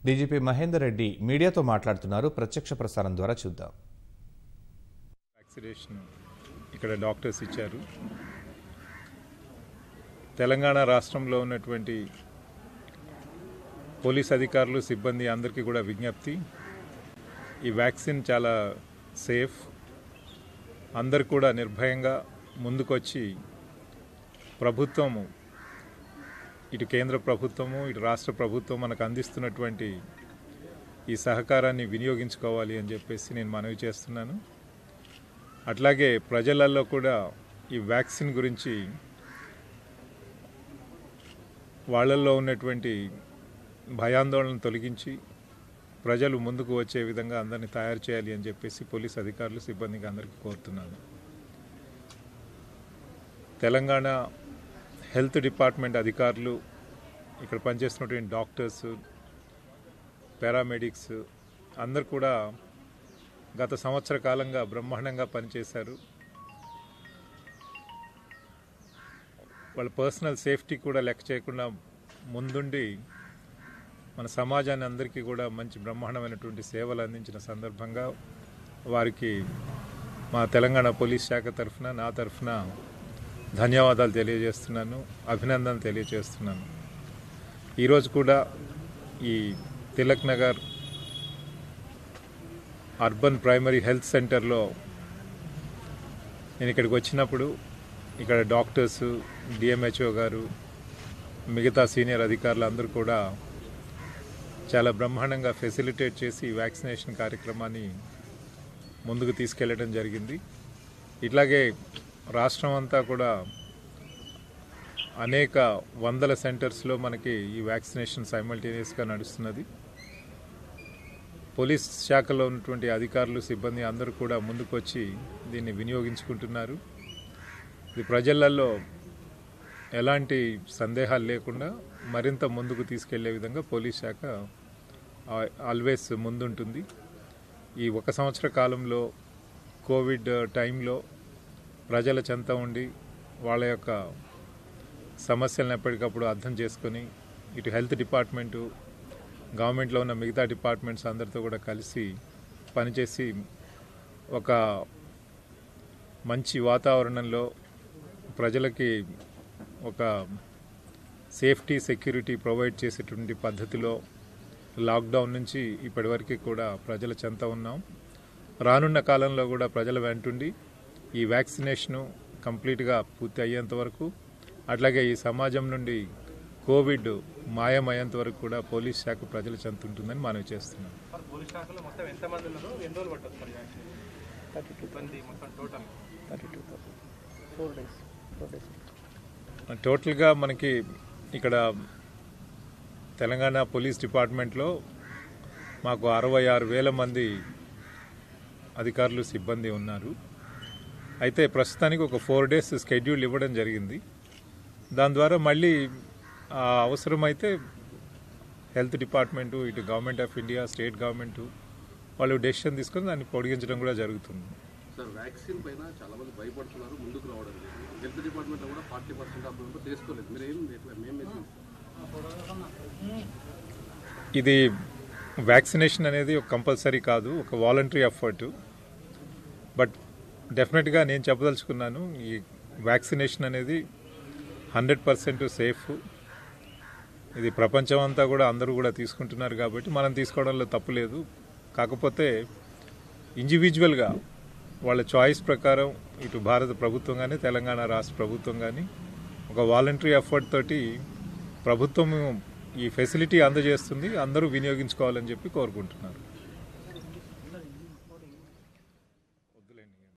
DGP Mahender Reddy మీడియాతో మాట్లాడుతున్నారు ప్రత్యక్ష ప్రసారం ద్వారా చూద్దాం వ్యాక్సినేషన్ ఇక్కడ డాక్టర్స్ ఇచ్చారు తెలంగాణ రాష్ట్రంలో ఉన్నటువంటి పోలీస్ అధికారులు సిబ్బంది అందరికీ కూడా విజ్ఞప్తి ఈ వ్యాక్సిన్ చాలా సేఫ్ అందరు కూడా నిర్భయంగా ముందుకొచ్చి ప్రభుత్వము ఇటు కేంద్ర ప్రభుత్వము ఇటు రాష్ట్ర ప్రభుత్వం మనకు అందిస్తున్నటువంటి ఈ సహకారాన్ని వినియోగించుకోవాలి అని చెప్పేసి నేను మనవి చేస్తున్నాను అట్లాగే ప్రజలలో కూడా ఈ వ్యాక్సిన్ గురించి వాళ్ళల్లో ఉన్నటువంటి భయాందోళన తొలగించి ప్రజలు ముందుకు వచ్చే విధంగా అందరినీ తయారు చేయాలి అని చెప్పేసి పోలీస్ అధికారులు సిబ్బందికి అందరికీ కోరుతున్నాను తెలంగాణ హెల్త్ డిపార్ట్మెంట్ అధికారులు ఇక్కడ పనిచేస్తున్నటువంటి డాక్టర్స్ పారామెడిక్స్ అందరు కూడా గత సంవత్సర కాలంగా బ్రహ్మాండంగా పనిచేశారు వాళ్ళ పర్సనల్ సేఫ్టీ కూడా లెక్క చేయకుండా ముందుండి మన సమాజాన్ని అందరికీ కూడా మంచి బ్రహ్మాండమైనటువంటి సేవలు అందించిన సందర్భంగా వారికి మా తెలంగాణ పోలీస్ శాఖ తరఫున నా తరఫున ధన్యవాదాలు తెలియజేస్తున్నాను అభినందనలు తెలియజేస్తున్నాను ఈరోజు కూడా ఈ Tilak Nagar urban primary health సెంటర్లో నేను ఇక్కడికి వచ్చినప్పుడు ఇక్కడ డాక్టర్స్ డిఎంహెచ్ఓ గారు మిగతా సీనియర్ అధికారులు అందరూ కూడా చాలా బ్రహ్మాండంగా ఫెసిలిటేట్ చేసి ఈ వ్యాక్సినేషన్ కార్యక్రమాన్ని ముందుకు తీసుకెళ్లడం జరిగింది ఇట్లాగే రాష్ట్రం అంతా కూడా అనేక వందల సెంటర్స్లో మనకి ఈ వ్యాక్సినేషన్ సైమల్టేనియస్గా నడుస్తున్నది పోలీస్ శాఖలో ఉన్నటువంటి అధికారులు సిబ్బంది అందరూ కూడా ముందుకొచ్చి దీన్ని వినియోగించుకుంటున్నారు ఇది ప్రజలలో ఎలాంటి సందేహాలు లేకుండా మరింత ముందుకు తీసుకెళ్లే విధంగా పోలీస్ శాఖ ఆల్వేస్ ముందుంటుంది ఈ ఒక సంవత్సర కాలంలో కోవిడ్ టైంలో ప్రజల చెంత ఉండి వాళ్ళ యొక్క సమస్యలను ఎప్పటికప్పుడు అర్థం చేసుకొని ఇటు హెల్త్ డిపార్ట్మెంటు గవర్నమెంట్లో ఉన్న మిగతా డిపార్ట్మెంట్స్ అందరితో కూడా కలిసి పనిచేసి ఒక మంచి వాతావరణంలో ప్రజలకి ఒక సేఫ్టీ సెక్యూరిటీ ప్రొవైడ్ చేసేటువంటి పద్ధతిలో లాక్డౌన్ నుంచి ఇప్పటివరకు కూడా ప్రజల చెంత ఉన్నాం రానున్న కాలంలో కూడా ప్రజల వెంటుండి ఈ వ్యాక్సినేషను కంప్లీట్గా పూర్తి అయ్యేంత వరకు అట్లాగే ఈ సమాజం నుండి కోవిడ్ మాయమయ్యేంత వరకు కూడా పోలీస్ శాఖ ప్రజల చెంత ఉంటుందని మనవి చేస్తున్నాం సార్ పోలీస్ శాఖలో మొత్తం ఎంతమంది ఉన్నారు ఎన్ని రోజులు పట్టదు సార్ వ్యాక్సిన్ ఇబ్బంది మొత్తం total four days four days టోటల్గా మనకి ఇక్కడ తెలంగాణ పోలీస్ డిపార్ట్మెంట్లో మాకు అరవై ఆరు వేల మంది అధికారులు సిబ్బంది ఉన్నారు అయితే ప్రస్తుతానికి ఒక ఫోర్ డేస్ స్కెడ్యూల్ ఇవ్వడం జరిగింది దాని ద్వారా మళ్ళీ ఆ అవసరమైతే హెల్త్ డిపార్ట్మెంటు ఇటు government of India state government వాళ్ళు డెసిషన్ తీసుకొని దాన్ని పొడిగించడం కూడా జరుగుతుంది సార్ వ్యాక్సిన్ పైన చాలా మంది భయపడుతున్నారు ముందుకు రావడం లేదు హెల్త్ డిపార్ట్మెంట్లో కూడా ఫార్టీ పర్సెంట్ ఆఫ్ మెంబర్ తీసుకోలేదు మీరు ఏం మేము మెసేజ్ ఇది వ్యాక్సినేషన్ అనేది ఒక కంపల్సరీ కాదు ఒక వాలంటరీ ఎఫర్ట్ బట్ డెఫినెట్గా నేను చెప్పదలుచుకున్నాను ఈ వ్యాక్సినేషన్ అనేది హండ్రెడ్ పర్సెంట్ సేఫ్ ఇది ప్రపంచం అంతా కూడా అందరూ కూడా తీసుకుంటున్నారు కాబట్టి మనం తీసుకోవడంలో తప్పు లేదు కాకపోతే ఇండివిజువల్గా వాళ్ళ చాయిస్ ప్రకారం ఇటు భారత ప్రభుత్వం కానీ తెలంగాణ రాష్ట్ర ప్రభుత్వం కానీ ఒక వాలంటరీ ఎఫర్ట్ తోటి ప్రభుత్వం ఈ ఫెసిలిటీ అందజేస్తుంది అందరూ వినియోగించుకోవాలని చెప్పి కోరుకుంటున్నారు